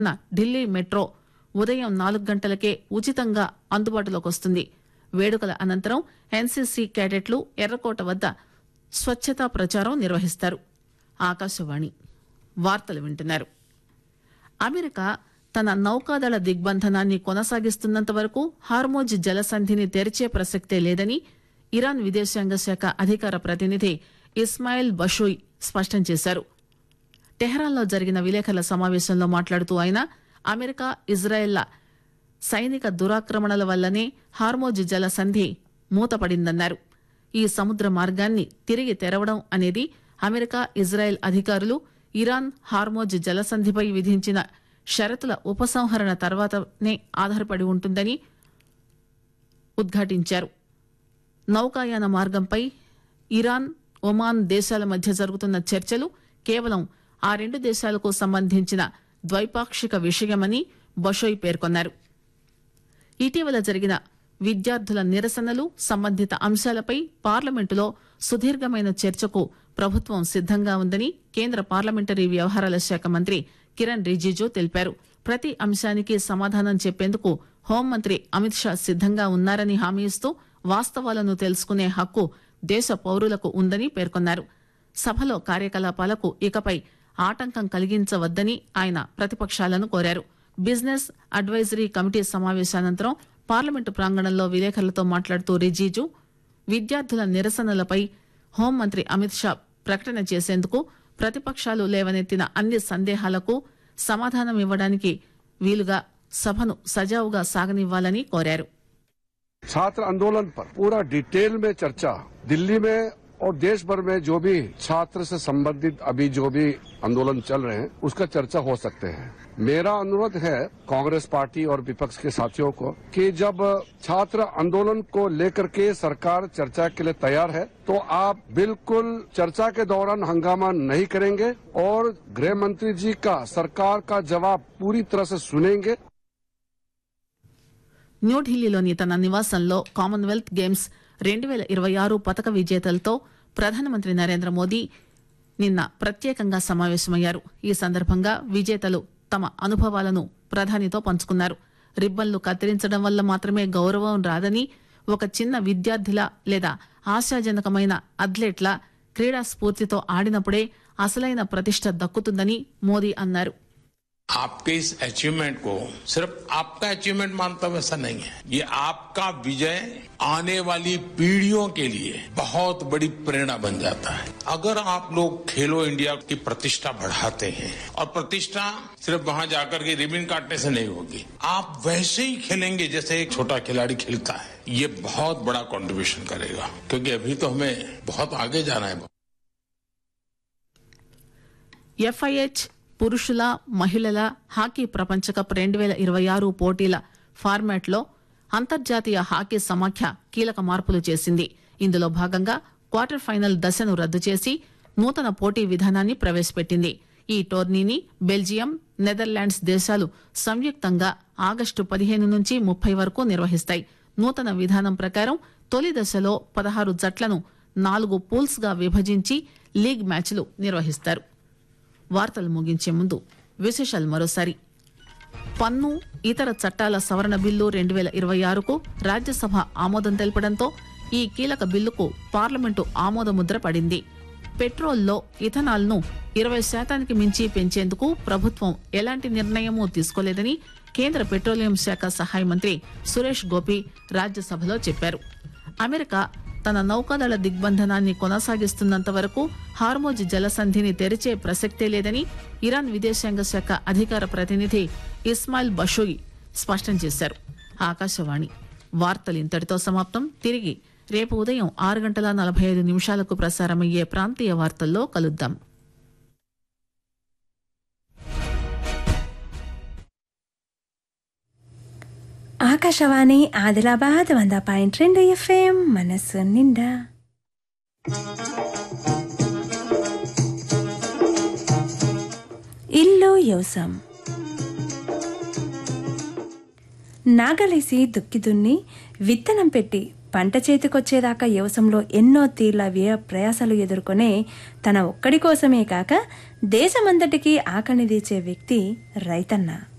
ఉన్న ఢిల్లీ మెట్రో ఉదయం నాలుగు గంటలకే ఉచితంగా అందుబాటులోకి వస్తుంది వేడుకల అనంతరం ఎన్సీసీ క్యాడెట్లు ఎర్రకోట వద్ద స్వచ్ఛతా ప్రచారం నిర్వహిస్తారు ఆకాశవాణి వార్తలు వింటున్నారు అమెరికా తన నౌకాదళ దిగ్బంధనాన్ని కొనసాగిస్తున్నంత వరకు హార్మోజ్ జలసంధిని తెరిచే ప్రసక్తే లేదని ఇరాన్ విదేశాంగ శాఖ అధికార ప్రతినిధి ఇస్మాయిల్ బషోయ్ స్పష్టం చేశారు టెహరాన్లో జరిగిన విలేకరుల సమావేశంలో మాట్లాడుతూ ఆయన అమెరికా ఇజ్రాయెల్ల సైనిక దురాక్రమణల వల్లనే హార్మోజ్ జలసంధి మూతపడిందన్నారు ఈ సముద్ర మార్గాన్ని తిరిగి తెరవడం అనేది అమెరికా ఇజ్రాయెల్ అధికారులు ఇరాన్ హార్మోజ్ జలసంధిపై విధించిన షరతుల ఉపసంహరణ తర్వాతనే ఆధారపడి ఉంటుందని ఉద్ఘాటించారు నౌకాయాన మార్గంపై ఇరాన్ ఒమాన్ దేశాల మధ్య జరుగుతున్న చర్చలు కేవలం ఆ రెండు దేశాలకు సంబంధించిన ద్వైపాక్షిక విషయమని బషోయ్ పేర్కొన్నారు ఇటీవల జరిగిన విద్యార్థుల నిరసనలు సంబంధిత అంశాలపై పార్లమెంటులో సుదీర్ఘమైన చర్చకు ప్రభుత్వం సిద్దంగా ఉందని కేంద్ర పార్లమెంటరీ వ్యవహారాల శాఖ మంత్రి కిరణ్ రిజిజు తెలిపారు ప్రతి అంశానికి సమాధానం చెప్పేందుకు హోంమంత్రి అమిత్ షా సిద్దంగా ఉన్నారని హామీ ఇస్తూ వాస్తవాలను తెలుసుకునే హక్కు దేశ పౌరులకు ఉందని పేర్కొన్నారు సభలో కార్యకలాపాలకు ఇకపై ఆటంకం కలిగించవద్దని ఆయన ప్రతిపక్షాలను కోరారు బిజినెస్ అడ్వైజరీ కమిటీ సమావేశానంతరం పార్లమెంటు ప్రాంగణంలో విలేకరులతో మాట్లాడుతూ రిజిజు విద్యార్థుల నిరసనలపై హోంమంత్రి అమిత్ షా ప్రకటన చేసేందుకు ప్రతిపక్షాలు లేవనెత్తిన అన్ని సందేహాలకు సమాధానం ఇవ్వడానికి వీలుగా సభను సజావుగా సాగనివ్వాలని కోరారు छात्र आंदोलन पर पूरा डिटेल में चर्चा दिल्ली में और देश भर में जो भी छात्र से संबंधित अभी जो भी आंदोलन चल रहे हैं उसका चर्चा हो सकते हैं मेरा अनुरोध है कांग्रेस पार्टी और विपक्ष के साथियों को कि जब छात्र आंदोलन को लेकर के सरकार चर्चा के लिए तैयार है तो आप बिल्कुल चर्चा के दौरान हंगामा नहीं करेंगे और गृह मंत्री जी का सरकार का जवाब पूरी तरह से सुनेंगे న్యూఢిల్లీలోని తన నివాసంలో కామన్వెల్త్ గేమ్స్ రెండు వేల ఇరవై ఆరు పథక విజేతలతో ప్రధానమంత్రి నరేంద్ర మోదీ నిన్న ప్రత్యేకంగా సమావేశమయ్యారు ఈ సందర్భంగా విజేతలు తమ అనుభవాలను ప్రధానితో పంచుకున్నారు రిబ్బన్లు కత్తిరించడం వల్ల మాత్రమే గౌరవం రాదని ఒక చిన్న విద్యార్థిలా లేదా ఆశాజనకమైన అథ్లెట్లా క్రీడా స్ఫూర్తితో ఆడినప్పుడే అసలైన ప్రతిష్ట దక్కుతుందని మోదీ అన్నారు आपके इस अचीवमेंट को सिर्फ आपका अचीवमेंट मानता हूं ऐसा नहीं है ये आपका विजय आने वाली पीढ़ियों के लिए बहुत बड़ी प्रेरणा बन जाता है अगर आप लोग खेलो इंडिया की प्रतिष्ठा बढ़ाते हैं और प्रतिष्ठा सिर्फ वहां जाकर के रिबन काटने से नहीं होगी आप वैसे ही खेलेंगे जैसे एक छोटा खिलाड़ी खेलता है ये बहुत बड़ा कंट्रीब्यूशन करेगा क्योंकि अभी तो हमें बहुत आगे जाना है ఎఫ్ఐహెచ్ పురుషుల మహిళల హాకీ ప్రపంచ కప్ రెండు వేల ఇరవై ఆరు పోటీల ఫార్మాట్లో అంతర్జాతీయ హాకీ సమాఖ్య కీలక మార్పులు చేసింది ఇందులో భాగంగా క్వార్టర్ ఫైనల్ దశను రద్దు చేసి నూతన పోటీ విధానాన్ని ప్రవేశపెట్టింది ఈ టోర్నీని బెల్జియం నెదర్లాండ్స్ దేశాలు సంయుక్తంగా ఆగస్టు పదిహేను నుంచి ముప్పై వరకు నిర్వహిస్తాయి నూతన విధానం ప్రకారం తొలి దశలో పదహారు జట్లను నాలుగు పూల్స్ గా విభజించి లీగ్ మ్యాచ్లు నిర్వహిస్తారు వార్తలు ముగించే ముందు విశేషాలు మరోసారి పన్ను ఇతర చట్టాల సవరణ బిల్లు రెండు వేల ఇరవై ఆరుకు రాజ్యసభ ఆమోదం తెలపడంతో ఈ కీలక బిల్లుకు పార్లమెంటు ఆమోదముద్ర పడింది పెట్రోల్లో ఇథనాల్ ను ఇరవై శాతానికి మించి పెంచేందుకు ప్రభుత్వం ఎలాంటి నిర్ణయమూ తీసుకోలేదని కేంద్ర పెట్రోలియం శాఖ సహాయ మంత్రి సురేష్ గోపి రాజ్యసభలో చెప్పారు అమెరికా తన నౌకాదళ దిగ్బంధనాన్ని కొనసాగిస్తున్నంత వరకు హార్మోజ్ జలసంధిని తెరిచే ప్రసక్తే లేదని ఇరాన్ విదేశాంగ శాఖ అధికార ప్రతినిధి ఇస్మాయిల్ బషోయి స్పష్టం చేశారు ఆకాశవాణి వార్తలు ఇంతటితో సమాప్తం తిరిగి రేపు ఉదయం ఆరు గంటల నలభై ఐదు నిమిషాలకు ప్రసారమయ్యే ప్రాంతీయ వార్తల్లో కలుద్దాం ఆకాశవాణి ఆదిలాబాద్ వంద పాయింట్ రెండు ఎఫ్ఎం మనసు నిండా ఇల్లు యోసం నాగలేసి దుక్కి దున్ని విత్తనం పెట్టి పంట చేతికొచ్చేదాకా వ్యవసాయంలో ఎన్నో తీర్ల వ్యయ ప్రయాసాలు ఎదుర్కొనే తన ఒక్కడి కోసమే కాక దేశమంతటికీ ఆకలిని తీర్చే వ్యక్తి రైతన్న